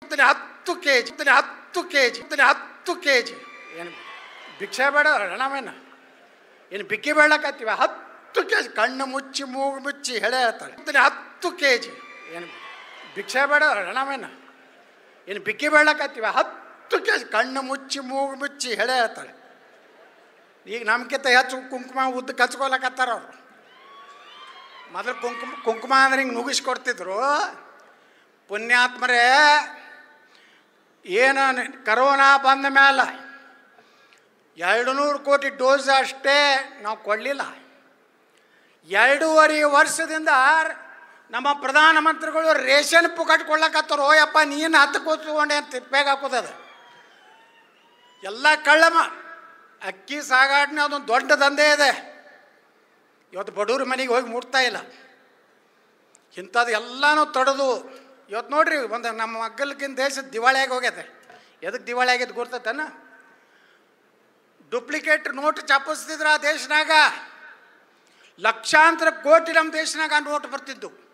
ಹತ್ತನೇ ಹತ್ತು K G ಹತ್ತನೇ ಹತ್ತು ಕೆ ಜಿ ಹತ್ತನೇ ಹತ್ತು ಕೆ ಜಿ ಏನು ಭಿಕ್ಷೆ ಬೇಡ ಹಣವೇನ ಏನು ಬಿಕ್ಕಿ ಬೇಡಕತ್ತೀವ ಹತ್ತು ಕೆ ಜಿ ಕಣ್ಣು ಮುಚ್ಚಿ ಮೂಗು ಮುಚ್ಚಿ ಹೆಳೆ ಹೇಳ್ತಾಳೆ ಹತ್ತನೇ ಹತ್ತು ಕೆ ಜಿ ಏನು ಭಿಕ್ಷೆ ಬೇಡ ಹಣವೇನ ಏನು ಬಿಕ್ಕಿ ಬೇಡಕತ್ತೀವ ಹತ್ತು ಕೆ ಜಿ ಕಣ್ಣು ಮುಚ್ಚಿ ಮೂಗು ಮುಚ್ಚಿ ಹೆಳೆ ಹೇಳ್ತಾಳೆ ಈಗ ನಮ್ಗಿಂತ ಹೆಚ್ಚು ಕುಂಕುಮ ಉದ್ದ ಕಚ್ಕೊಲಕತ್ತಾರ ಅವರು ಮೊದಲು ಕುಂಕುಮ ಕುಂಕುಮ ಅಂದ್ರೆ ಹಿಂಗೆ ನುಗ್ಗಿಸ್ಕೊಡ್ತಿದ್ರು ಪುಣ್ಯಾತ್ಮರೇ ಏನು ಕರೋನಾ ಬಂದ ಮೇಲೆ ಎರಡು ನೂರು ಕೋಟಿ ಡೋಸ್ ಅಷ್ಟೇ ನಾವು ಕೊಡಲಿಲ್ಲ ಎರಡೂವರೆ ವರ್ಷದಿಂದ ನಮ್ಮ ಪ್ರಧಾನಮಂತ್ರಿಗಳು ರೇಷನ್ ಪುಕಟ್ ಕೊಡ್ಲಕತ್ತಾರ ಓಯಪ್ಪ ನೀನು ಹತ್ತು ಕೂತ್ಕೊಂಡೆ ಅಂತ ತಿಪ್ಪೇಗೆ ಹಾಕೋದದ ಎಲ್ಲ ಕಳ್ಳಮ ಅಕ್ಕಿ ಸಾಗಾಟನೆ ಅದೊಂದು ದೊಡ್ಡ ದಂಧೆ ಇದೆ ಇವತ್ತು ಬಡವ್ರ ಮನೆಗೆ ಹೋಗಿ ಮುಟ್ತಾ ಇಲ್ಲ ಇಂಥದ್ದು ಎಲ್ಲನೂ ತೊಡೆದು ಇವತ್ತು ನೋಡ್ರಿ ಒಂದು ನಮ್ಮ ಮಗ್ಗಲ್ಕಿನ ದೇಶ ದಿವಾಳಿಯಾಗಿ ಹೋಗ್ಯದೆ ಎದಕ್ಕೆ ದಿವಾಳಿ ಆಗ್ಯದ ಗುರ್ತತನ ಡುಪ್ಲಿಕೇಟ್ ನೋಟ್ ಚಾಪಿಸ್ತಿದ್ರ ಆ ದೇಶನಾಗ ಲಕ್ಷಾಂತರ ಕೋಟಿ ನಮ್ಮ ದೇಶನಾಗ ನೋಟ್ ಬರ್ತಿದ್ದು